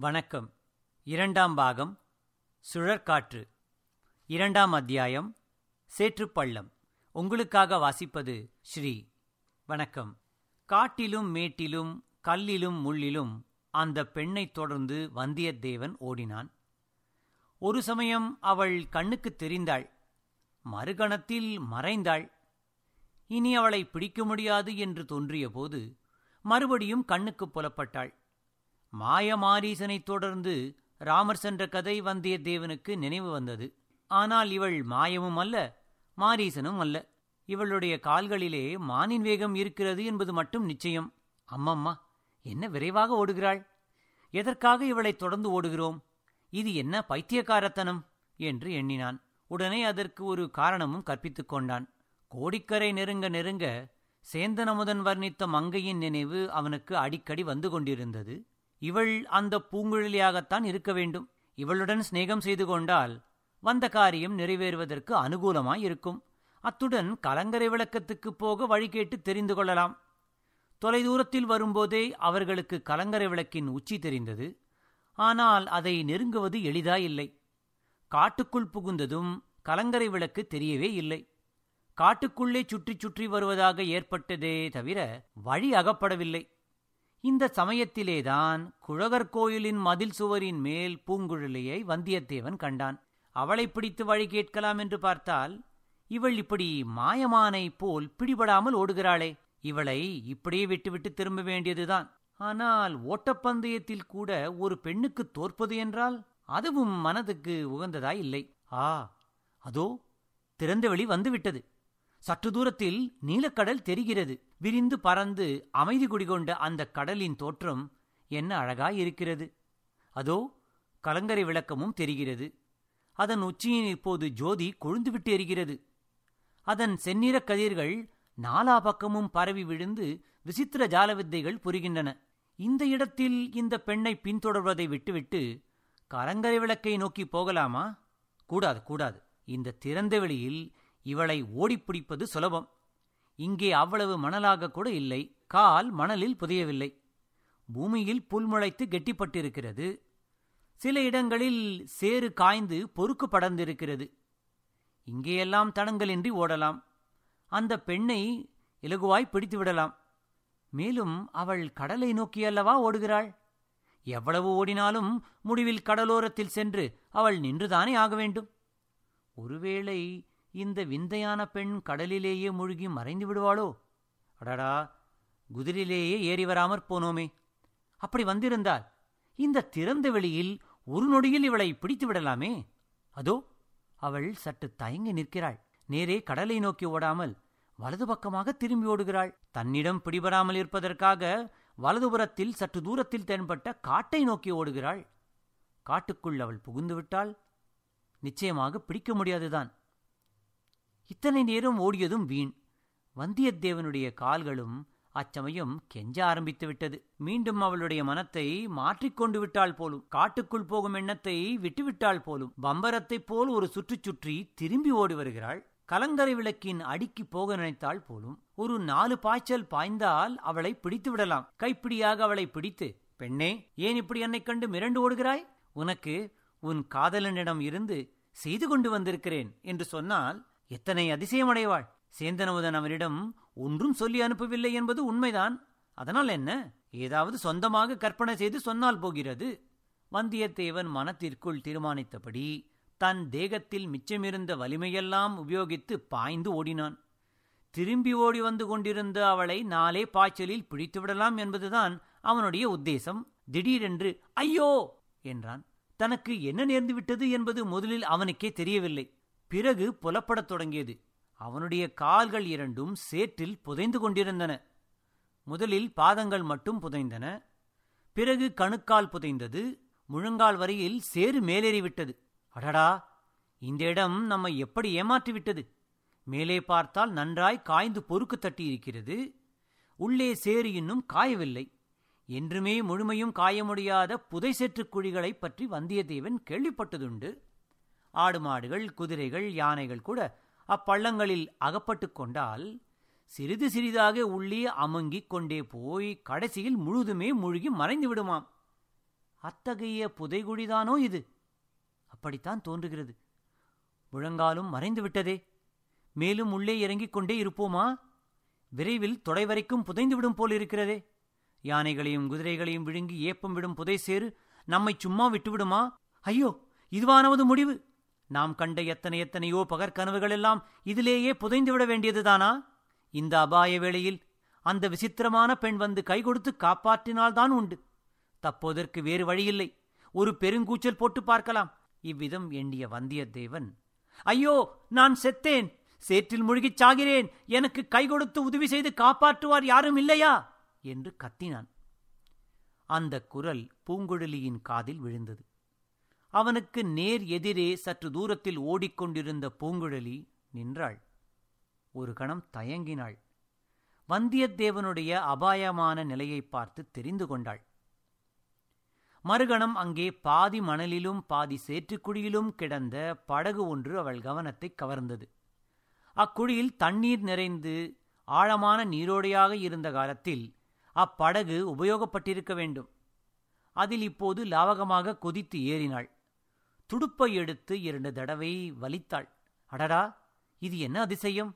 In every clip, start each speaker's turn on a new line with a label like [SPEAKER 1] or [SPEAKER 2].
[SPEAKER 1] வணக்கம் இரண்டாம் பாகம் சுழற்காற்று இரண்டாம் அத்தியாயம் சேற்றுப்பள்ளம் உங்களுக்காக வாசிப்பது ஸ்ரீ வணக்கம் காட்டிலும் மேட்டிலும் கல்லிலும் முள்ளிலும் அந்த பெண்ணைத் தொடர்ந்து வந்தியத்தேவன் ஓடினான் ஒரு சமயம் அவள் கண்ணுக்குத் தெரிந்தாள் மறுகணத்தில் மறைந்தாள் இனி அவளை பிடிக்க முடியாது என்று தோன்றியபோது மறுபடியும் கண்ணுக்குப் புலப்பட்டாள் மாயமாரீசனைத் தொடர்ந்து ராமர் சென்ற கதை வந்தியத்தேவனுக்கு நினைவு வந்தது ஆனால் இவள் மாயமும் அல்ல மாரீசனும் அல்ல இவளுடைய கால்களிலே மானின் வேகம் இருக்கிறது என்பது மட்டும் நிச்சயம் அம்மம்மா என்ன விரைவாக ஓடுகிறாள் எதற்காக இவளை தொடர்ந்து ஓடுகிறோம் இது என்ன பைத்தியக்காரத்தனம் என்று எண்ணினான் உடனே அதற்கு ஒரு காரணமும் கற்பித்துக் கொண்டான் கோடிக்கரை நெருங்க நெருங்க சேந்தனமுதன் வர்ணித்த மங்கையின் நினைவு அவனுக்கு அடிக்கடி வந்து கொண்டிருந்தது இவள் அந்த பூங்குழலியாகத்தான் இருக்க வேண்டும் இவளுடன் சிநேகம் செய்து கொண்டால் வந்த காரியம் நிறைவேறுவதற்கு அனுகூலமாயிருக்கும் அத்துடன் கலங்கரை விளக்கத்துக்குப் போக வழி கேட்டு தெரிந்து கொள்ளலாம் தொலைதூரத்தில் வரும்போதே அவர்களுக்கு கலங்கரை விளக்கின் உச்சி தெரிந்தது ஆனால் அதை நெருங்குவது எளிதாயில்லை காட்டுக்குள் புகுந்ததும் கலங்கரை விளக்கு தெரியவே இல்லை காட்டுக்குள்ளே சுற்றி சுற்றி வருவதாக ஏற்பட்டதே தவிர வழி அகப்படவில்லை இந்த சமயத்திலேதான் குழகர் கோயிலின் மதில் சுவரின் மேல் பூங்குழலியை வந்தியத்தேவன் கண்டான் அவளை பிடித்து வழி கேட்கலாம் என்று பார்த்தால் இவள் இப்படி மாயமானை போல் பிடிபடாமல் ஓடுகிறாளே இவளை இப்படியே விட்டுவிட்டு திரும்ப வேண்டியதுதான் ஆனால் ஓட்டப்பந்தயத்தில் கூட ஒரு பெண்ணுக்கு தோற்பது என்றால் அதுவும் மனதுக்கு உகந்ததாய் இல்லை ஆ அதோ திறந்தவெளி வந்துவிட்டது சற்று தூரத்தில் நீலக்கடல் தெரிகிறது விரிந்து பறந்து அமைதி குடிகொண்ட அந்த கடலின் தோற்றம் என்ன அழகாயிருக்கிறது அதோ கலங்கரை விளக்கமும் தெரிகிறது அதன் உச்சியில் இப்போது ஜோதி கொழுந்துவிட்டு எரிகிறது அதன் செந்நிறக் கதிர்கள் நாலா பக்கமும் பரவி விழுந்து விசித்திர ஜால வித்தைகள் புரிகின்றன இந்த இடத்தில் இந்த பெண்ணை பின்தொடர்வதை விட்டுவிட்டு கலங்கரை விளக்கை நோக்கி போகலாமா கூடாது கூடாது இந்த திறந்த வெளியில் இவளை ஓடிப்பிடிப்பது சுலபம் இங்கே அவ்வளவு மணலாக கூட இல்லை கால் மணலில் புதையவில்லை பூமியில் புல் முளைத்து கெட்டிப்பட்டிருக்கிறது சில இடங்களில் சேறு காய்ந்து பொறுக்கு படர்ந்திருக்கிறது இங்கேயெல்லாம் தடங்கலின்றி ஓடலாம் அந்த பெண்ணை இலகுவாய் பிடித்து விடலாம் மேலும் அவள் கடலை நோக்கி அல்லவா ஓடுகிறாள் எவ்வளவு ஓடினாலும் முடிவில் கடலோரத்தில் சென்று அவள் நின்றுதானே ஆக வேண்டும் ஒருவேளை இந்த விந்தையான பெண் கடலிலேயே மூழ்கி மறைந்து விடுவாளோ அடடா குதிரிலேயே ஏறி வராமற் போனோமே அப்படி வந்திருந்தால் இந்த திறந்த வெளியில் ஒரு நொடியில் இவளை பிடித்து விடலாமே அதோ அவள் சற்று தயங்கி நிற்கிறாள் நேரே கடலை நோக்கி ஓடாமல் வலது பக்கமாக திரும்பி ஓடுகிறாள் தன்னிடம் பிடிபடாமல் இருப்பதற்காக வலதுபுறத்தில் சற்று தூரத்தில் தென்பட்ட காட்டை நோக்கி ஓடுகிறாள் காட்டுக்குள் அவள் புகுந்து விட்டாள் நிச்சயமாக பிடிக்க முடியாதுதான் இத்தனை நேரம் ஓடியதும் வீண் வந்தியத்தேவனுடைய கால்களும் அச்சமயம் கெஞ்ச ஆரம்பித்து விட்டது மீண்டும் அவளுடைய மனத்தை மாற்றிக்கொண்டு விட்டாள் போலும் காட்டுக்குள் போகும் எண்ணத்தை விட்டுவிட்டாள் போலும் பம்பரத்தைப் போல் ஒரு சுற்றி சுற்றி திரும்பி ஓடி வருகிறாள் கலங்கரை விளக்கின் அடிக்கு போக நினைத்தாள் போலும் ஒரு நாலு பாய்ச்சல் பாய்ந்தால் அவளை பிடித்து விடலாம் கைப்பிடியாக அவளை பிடித்து பெண்ணே ஏன் இப்படி என்னைக் கண்டு மிரண்டு ஓடுகிறாய் உனக்கு உன் காதலனிடம் இருந்து செய்து கொண்டு வந்திருக்கிறேன் என்று சொன்னால் எத்தனை அதிசயமடைவாள் சேந்தனமுதன் அவனிடம் ஒன்றும் சொல்லி அனுப்பவில்லை என்பது உண்மைதான் அதனால் என்ன ஏதாவது சொந்தமாக கற்பனை செய்து சொன்னால் போகிறது வந்தியத்தேவன் மனத்திற்குள் தீர்மானித்தபடி தன் தேகத்தில் மிச்சமிருந்த வலிமையெல்லாம் உபயோகித்து பாய்ந்து ஓடினான் திரும்பி ஓடி வந்து கொண்டிருந்த அவளை நாளே பாய்ச்சலில் பிடித்துவிடலாம் என்பதுதான் அவனுடைய உத்தேசம் திடீரென்று ஐயோ என்றான் தனக்கு என்ன நேர்ந்து விட்டது என்பது முதலில் அவனுக்கே தெரியவில்லை பிறகு புலப்படத் தொடங்கியது அவனுடைய கால்கள் இரண்டும் சேற்றில் புதைந்து கொண்டிருந்தன முதலில் பாதங்கள் மட்டும் புதைந்தன பிறகு கணுக்கால் புதைந்தது முழங்கால் வரையில் சேறு மேலேறிவிட்டது அடடா இந்த இடம் நம்மை எப்படி ஏமாற்றிவிட்டது மேலே பார்த்தால் நன்றாய் காய்ந்து பொறுக்கு தட்டி இருக்கிறது உள்ளே சேறு இன்னும் காயவில்லை என்றுமே முழுமையும் காய முடியாத புதை சேற்றுக் குழிகளைப் பற்றி வந்தியத்தேவன் கேள்விப்பட்டதுண்டு ஆடு மாடுகள் குதிரைகள் யானைகள் கூட அப்பள்ளங்களில் அகப்பட்டு கொண்டால் சிறிது சிறிதாக உள்ளே அமுங்கிக் கொண்டே போய் கடைசியில் முழுதுமே முழுகி மறைந்து விடுமாம் அத்தகைய புதைகுழிதானோ இது அப்படித்தான் தோன்றுகிறது முழங்காலும் மறைந்து விட்டதே மேலும் உள்ளே இறங்கிக் கொண்டே இருப்போமா விரைவில் தொடை வரைக்கும் புதைந்து விடும் போல் இருக்கிறதே யானைகளையும் குதிரைகளையும் விழுங்கி ஏப்பம் விடும் புதை சேறு நம்மை சும்மா விட்டுவிடுமா ஐயோ இதுவானவது முடிவு நாம் கண்ட எத்தனை எத்தனையோ பகற்கனவுகளெல்லாம் இதிலேயே புதைந்து விட வேண்டியதுதானா இந்த அபாய வேளையில் அந்த விசித்திரமான பெண் வந்து கை கொடுத்து காப்பாற்றினால்தான் உண்டு தப்போதற்கு வேறு வழியில்லை ஒரு பெருங்கூச்சல் போட்டு பார்க்கலாம் இவ்விதம் எண்ணிய வந்தியத்தேவன் ஐயோ நான் செத்தேன் சேற்றில் முழுகிச் சாகிறேன் எனக்கு கை கொடுத்து உதவி செய்து காப்பாற்றுவார் யாரும் இல்லையா என்று கத்தினான் அந்த குரல் பூங்குழலியின் காதில் விழுந்தது அவனுக்கு நேர் எதிரே சற்று தூரத்தில் ஓடிக்கொண்டிருந்த பூங்குழலி நின்றாள் ஒரு கணம் தயங்கினாள் வந்தியத்தேவனுடைய அபாயமான நிலையை பார்த்து தெரிந்து கொண்டாள் மறுகணம் அங்கே பாதி மணலிலும் பாதி சேற்றுக்குழியிலும் கிடந்த படகு ஒன்று அவள் கவனத்தை கவர்ந்தது அக்குழியில் தண்ணீர் நிறைந்து ஆழமான நீரோடையாக இருந்த காலத்தில் அப்படகு உபயோகப்பட்டிருக்க வேண்டும் அதில் இப்போது லாவகமாக கொதித்து ஏறினாள் துடுப்பை எடுத்து இரண்டு தடவை வலித்தாள் அடடா இது என்ன அதிசயம்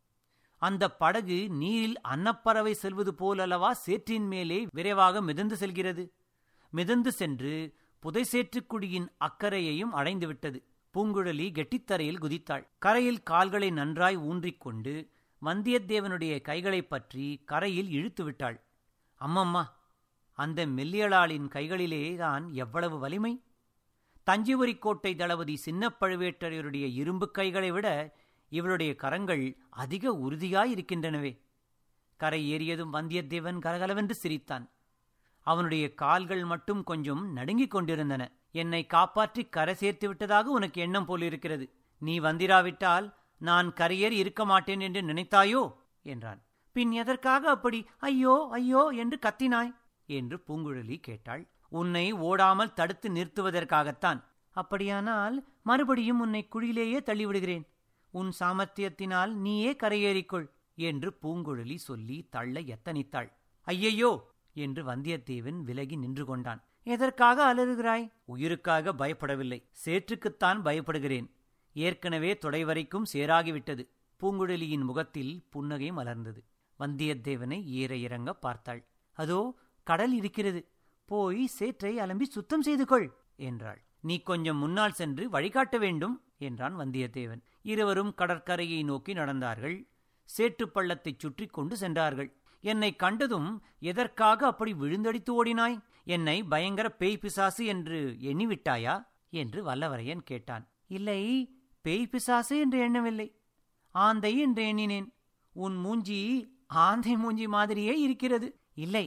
[SPEAKER 1] அந்த படகு நீரில் அன்னப்பறவை செல்வது போலல்லவா சேற்றின் மேலே விரைவாக மிதந்து செல்கிறது மிதந்து சென்று புதைசேற்றுக்குடியின் அக்கறையையும் அடைந்துவிட்டது பூங்குழலி கெட்டித்தரையில் குதித்தாள் கரையில் கால்களை நன்றாய் ஊன்றிக்கொண்டு வந்தியத்தேவனுடைய கைகளைப் பற்றி கரையில் இழுத்து விட்டாள் அம்மம்மா அந்த மெல்லியலாளின் கைகளிலே தான் எவ்வளவு வலிமை தஞ்சிவரி கோட்டை தளபதி சின்ன பழுவேட்டரையருடைய இரும்பு கைகளை விட இவளுடைய கரங்கள் அதிக உறுதியாயிருக்கின்றனவே கரை ஏறியதும் வந்தியத்தேவன் கலகலவென்று சிரித்தான் அவனுடைய கால்கள் மட்டும் கொஞ்சம் நடுங்கிக் கொண்டிருந்தன என்னை காப்பாற்றி கரை சேர்த்து விட்டதாக உனக்கு எண்ணம் போலிருக்கிறது நீ வந்திராவிட்டால் நான் கரையேறி இருக்க மாட்டேன் என்று நினைத்தாயோ என்றான் பின் எதற்காக அப்படி ஐயோ ஐயோ என்று கத்தினாய் என்று பூங்குழலி கேட்டாள் உன்னை ஓடாமல் தடுத்து நிறுத்துவதற்காகத்தான் அப்படியானால் மறுபடியும் உன்னை குழியிலேயே தள்ளிவிடுகிறேன் உன் சாமர்த்தியத்தினால் நீயே கரையேறிக்கொள் என்று பூங்குழலி சொல்லி தள்ள எத்தனித்தாள் ஐயையோ என்று வந்தியத்தேவன் விலகி நின்று கொண்டான் எதற்காக அலறுகிறாய் உயிருக்காக பயப்படவில்லை சேற்றுக்குத்தான் பயப்படுகிறேன் ஏற்கனவே தொடை வரைக்கும் சேராகிவிட்டது பூங்குழலியின் முகத்தில் புன்னகை மலர்ந்தது வந்தியத்தேவனை ஏற இறங்க பார்த்தாள் அதோ கடல் இருக்கிறது போய் சேற்றை அலம்பி சுத்தம் செய்து கொள் என்றாள் நீ கொஞ்சம் முன்னால் சென்று வழிகாட்ட வேண்டும் என்றான் வந்தியத்தேவன் இருவரும் கடற்கரையை நோக்கி நடந்தார்கள் சேற்றுப் பள்ளத்தைச் சுற்றி கொண்டு சென்றார்கள் என்னை கண்டதும் எதற்காக அப்படி விழுந்தடித்து ஓடினாய் என்னை பயங்கர பேய் பிசாசு என்று எண்ணிவிட்டாயா என்று வல்லவரையன் கேட்டான் இல்லை பேய் பிசாசு என்று எண்ணவில்லை ஆந்தை என்று எண்ணினேன் உன் மூஞ்சி ஆந்தை மூஞ்சி மாதிரியே இருக்கிறது இல்லை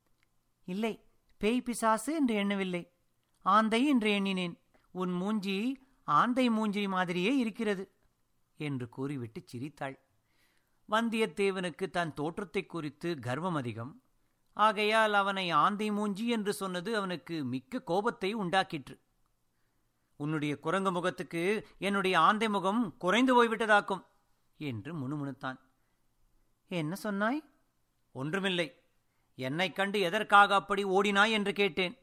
[SPEAKER 1] இல்லை பேய் பிசாசு என்று எண்ணவில்லை ஆந்தை என்று எண்ணினேன் உன் மூஞ்சி ஆந்தை மூஞ்சி மாதிரியே இருக்கிறது என்று கூறிவிட்டு சிரித்தாள் வந்தியத்தேவனுக்கு தன் தோற்றத்தை குறித்து கர்வம் அதிகம் ஆகையால் அவனை ஆந்தை மூஞ்சி என்று சொன்னது அவனுக்கு மிக்க கோபத்தை உண்டாக்கிற்று உன்னுடைய குரங்கு முகத்துக்கு என்னுடைய ஆந்தை முகம் குறைந்து போய்விட்டதாக்கும் என்று முணுமுணுத்தான் என்ன சொன்னாய் ஒன்றுமில்லை என்னை கண்டு எதற்காக அப்படி ஓடினாய் என்று கேட்டேன்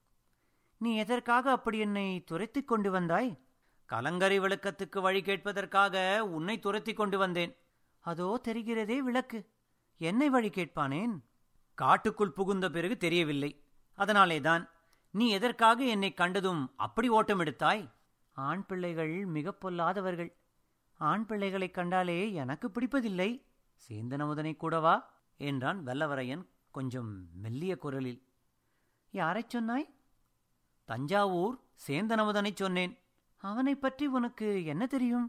[SPEAKER 1] நீ எதற்காக அப்படி என்னை துரத்திக் கொண்டு வந்தாய் கலங்கரை விளக்கத்துக்கு வழி கேட்பதற்காக உன்னை துரத்திக் கொண்டு வந்தேன் அதோ தெரிகிறதே விளக்கு என்னை வழி கேட்பானேன் காட்டுக்குள் புகுந்த பிறகு தெரியவில்லை அதனாலேதான் நீ எதற்காக என்னை கண்டதும் அப்படி ஓட்டம் எடுத்தாய் ஆண் பிள்ளைகள் மிகப் பொல்லாதவர்கள் ஆண் பிள்ளைகளைக் கண்டாலே எனக்கு பிடிப்பதில்லை சேந்தனமுதனை கூடவா என்றான் வல்லவரையன் கொஞ்சம் மெல்லிய குரலில் யாரைச் சொன்னாய் தஞ்சாவூர் சேந்தனமுதனைச் சொன்னேன் அவனைப் பற்றி உனக்கு என்ன தெரியும்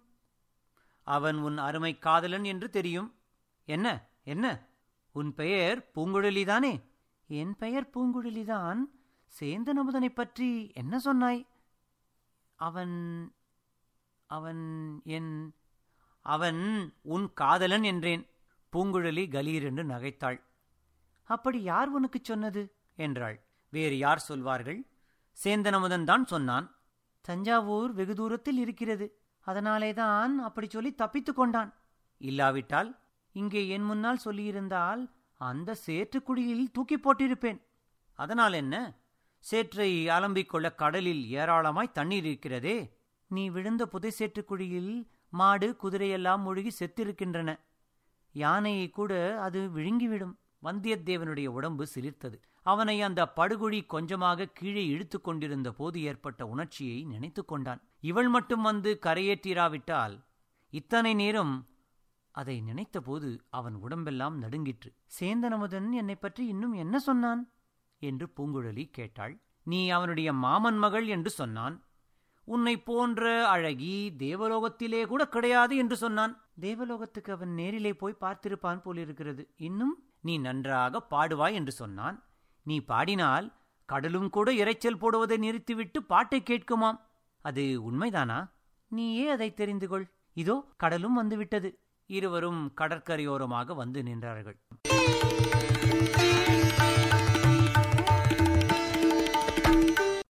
[SPEAKER 1] அவன் உன் அருமை காதலன் என்று தெரியும் என்ன என்ன உன் பெயர் பூங்குழலிதானே என் பெயர் பூங்குழலிதான் சேந்தன் அமுதனைப் பற்றி என்ன சொன்னாய் அவன் அவன் என் அவன் உன் காதலன் என்றேன் பூங்குழலி கலீர் என்று நகைத்தாள் அப்படி யார் உனக்குச் சொன்னது என்றாள் வேறு யார் சொல்வார்கள் சேந்தனமுதன் தான் சொன்னான் தஞ்சாவூர் வெகு தூரத்தில் இருக்கிறது அதனாலேதான் அப்படி சொல்லி தப்பித்துக் கொண்டான் இல்லாவிட்டால் இங்கே என் முன்னால் சொல்லியிருந்தால் அந்த சேற்றுக்குடியில் தூக்கி போட்டிருப்பேன் அதனால் என்ன சேற்றை அலம்பிக் கொள்ள கடலில் ஏராளமாய் தண்ணீர் இருக்கிறதே நீ விழுந்த புதை சேற்றுக் குழியில் மாடு குதிரையெல்லாம் மூழ்கி செத்திருக்கின்றன யானையை கூட அது விழுங்கிவிடும் வந்தியத்தேவனுடைய உடம்பு சிலிர்த்தது அவனை அந்த படுகுழி கொஞ்சமாக கீழே இழுத்துக் கொண்டிருந்த போது ஏற்பட்ட உணர்ச்சியை நினைத்துக் கொண்டான் இவள் மட்டும் வந்து கரையேற்றிராவிட்டால் இத்தனை நேரம் அதை நினைத்தபோது அவன் உடம்பெல்லாம் நடுங்கிற்று சேந்தனமுதன் என்னை பற்றி இன்னும் என்ன சொன்னான் என்று பூங்குழலி கேட்டாள் நீ அவனுடைய மாமன் மகள் என்று சொன்னான் உன்னை போன்ற அழகி தேவலோகத்திலே கூட கிடையாது என்று சொன்னான் தேவலோகத்துக்கு அவன் நேரிலே போய் பார்த்திருப்பான் போலிருக்கிறது இன்னும் நீ நன்றாக பாடுவாய் என்று சொன்னான் நீ பாடினால் கடலும் கூட இரைச்சல் போடுவதை நிறுத்திவிட்டு பாட்டை கேட்குமாம் அது உண்மைதானா நீயே அதை தெரிந்து கொள் இதோ கடலும் வந்துவிட்டது இருவரும் கடற்கரையோரமாக வந்து நின்றார்கள்